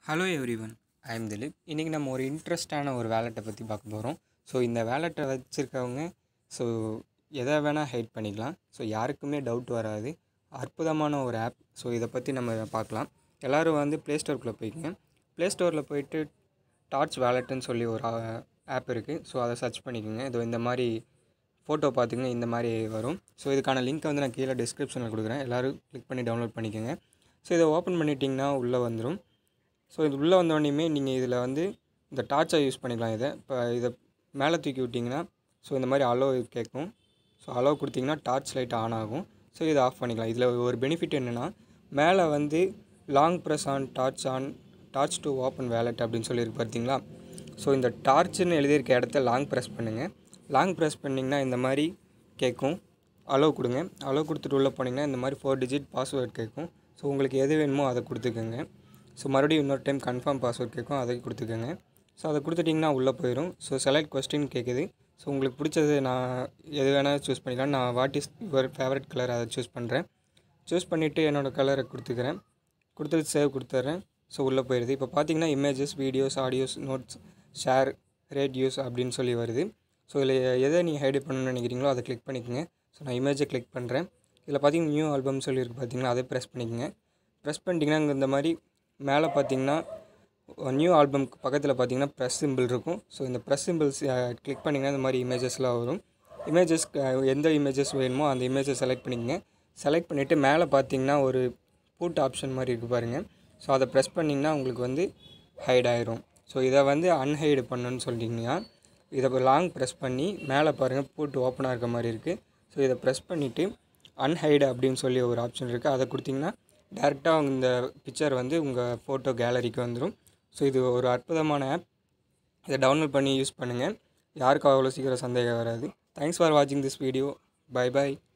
hello everyone I am Dilip இன்றைக்கி நம்ம ஒரு இன்ட்ரெஸ்டான ஒரு வேலெட்டை பற்றி பார்க்க போகிறோம் ஸோ இந்த வேலெட்டை வச்சுருக்கவங்க ஸோ எதை வேணால் ஹைட் பண்ணிக்கலாம் ஸோ யாருக்குமே டவுட் வராது அற்புதமான ஒரு ஆப் ஸோ இதை பற்றி நம்ம பார்க்கலாம் எல்லோரும் வந்து ப்ளே ஸ்டோருக்குள்ளே போய்க்குங்க ப்ளே ஸ்டோரில் போயிட்டு டார்ச் வேலெட்டுன்னு சொல்லி ஒரு ஆப் இருக்குது ஸோ அதை சர்ச் பண்ணிக்கோங்க இது இந்த மாதிரி ஃபோட்டோ பார்த்துங்க இந்த மாதிரி வரும் ஸோ இதுக்கான லிங்க்கை வந்து நான் கீழே டிஸ்கிரிப்ஷனில் கொடுக்குறேன் எல்லோரும் கிளிக் பண்ணி டவுன்லோட் பண்ணிக்கோங்க ஸோ இதை ஓப்பன் பண்ணிட்டிங்கன்னா உள்ளே வந்துடும் ஸோ இது உள்ளே வந்தோடனேயுமே நீங்கள் இதில் வந்து இந்த டார்ச்சை யூஸ் பண்ணிக்கலாம் இதை இப்போ இதை மேலே தூக்கி விட்டிங்கன்னா ஸோ இந்த மாதிரி அலோ கேட்கும் ஸோ அலோ கொடுத்தீங்கன்னா டார்ச் லைட் ஆன் ஆகும் ஸோ இதை ஆஃப் பண்ணிக்கலாம் இதில் ஒரு பெனிஃபிட் என்னென்னா மேலே வந்து long press on torch on torch to open wallet அப்படின்னு சொல்லியிருக்கு பார்த்தீங்களா ஸோ இந்த டார்ச்னு எழுதியிருக்க இடத்த லாங் ப்ரெஸ் பண்ணுங்கள் லாங் ப்ரெஸ் பண்ணிங்கன்னா இந்த மாதிரி கேட்கும் அலோ கொடுங்க அலோ கொடுத்துட்டு உள்ளே போனீங்கன்னா இந்த மாதிரி ஃபோர் டிஜிட் பாஸ்வேர்ட் கேட்கும் ஸோ உங்களுக்கு எது வேணுமோ அதை கொடுத்துக்கோங்க ஸோ மறுபடியும் இன்னொரு டைம் கன்ஃபார்ம் பாஸ்வேர்ட் கேட்கும் அதை கொடுத்துக்கோங்க ஸோ அதை கொடுத்துட்டிங்கன்னா உள்ளே போயிடும் ஸோ செலக்ட் கொஸ்டின் கேட்குது ஸோ உங்களுக்கு பிடிச்சது நான் எது வேணால் சூஸ் பண்ணிக்கலாம் நான் what is your favourite colour அதை சூஸ் பண்ணுறேன் சூஸ் பண்ணிவிட்டு என்னோடய கலரை கொடுத்துக்கிறேன் கொடுத்துட்டு சேவ் கொடுத்துட்றேன் ஸோ உள்ளே போயிடுது இப்போ பார்த்தீங்கன்னா images videos audios notes share radios அப்படின்னு சொல்லி வருது ஸோ இதில் எதை நீங்கள் ஹைட் பண்ணணும்னு நினைக்கிறீங்களோ அதை கிளிக் பண்ணிக்கோங்க ஸோ நான் இமேஜை கிளிக் பண்ணுறேன் இதில் பார்த்தீங்கன்னா நியூ ஆல்பம் சொல்லியிருக்கு பார்த்தீங்கன்னா அதை ப்ரெஸ் பண்ணிக்கோங்க ப்ரெஸ் பண்ணிட்டீங்கன்னா இங்கே இந்த மாதிரி மேலே பார்த்தீங்கன்னா நியூ ஆல்பம்க்கு பக்கத்தில் பார்த்தீங்கன்னா ப்ரெஸ் சிம்பிள் இருக்கும் ஸோ இந்த ப்ரெஸ் சிம்பிள்ஸ் கிளிக் பண்ணிங்கன்னா இந்த மாதிரி இமேஜஸ்லாம் வரும் இமேஜஸ் எந்த இமேஜஸ் வேணுமோ அந்த இமேஜை செலக்ட் பண்ணிக்கங்க செலக்ட் பண்ணிவிட்டு மேலே பார்த்தீங்கன்னா ஒரு பூட் ஆப்ஷன் மாதிரி இருக்குது பாருங்கள் ஸோ அதை ப்ரெஸ் பண்ணிங்கன்னா உங்களுக்கு வந்து ஹைட் ஆயிரும் ஸோ இதை வந்து அன்ஹைடு பண்ணணுன்னு சொல்லிட்டீங்கன்னா இதை லாங் ப்ரெஸ் பண்ணி மேலே பாருங்கள் பூட்டு ஓப்பனாக இருக்க மாதிரி இருக்குது ஸோ இதை ப்ரெஸ் பண்ணிவிட்டு அன்ஹைடு அப்படின்னு சொல்லி ஒரு ஆப்ஷன் இருக்குது அதை கொடுத்திங்கன்னா டேரெக்டாக இந்த பிக்சர் வந்து உங்கள் ஃபோட்டோ கேலரிக்கு வந்துடும் ஸோ இது ஒரு அற்புதமான ஆப் இதை டவுன்லோட் பண்ணி யூஸ் பண்ணுங்கள் யாருக்கும் அவ்வளோ சீக்கிரம் சந்தேகம் வராது தேங்க்ஸ் ஃபார் வாட்சிங் திஸ் வீடியோ பை பை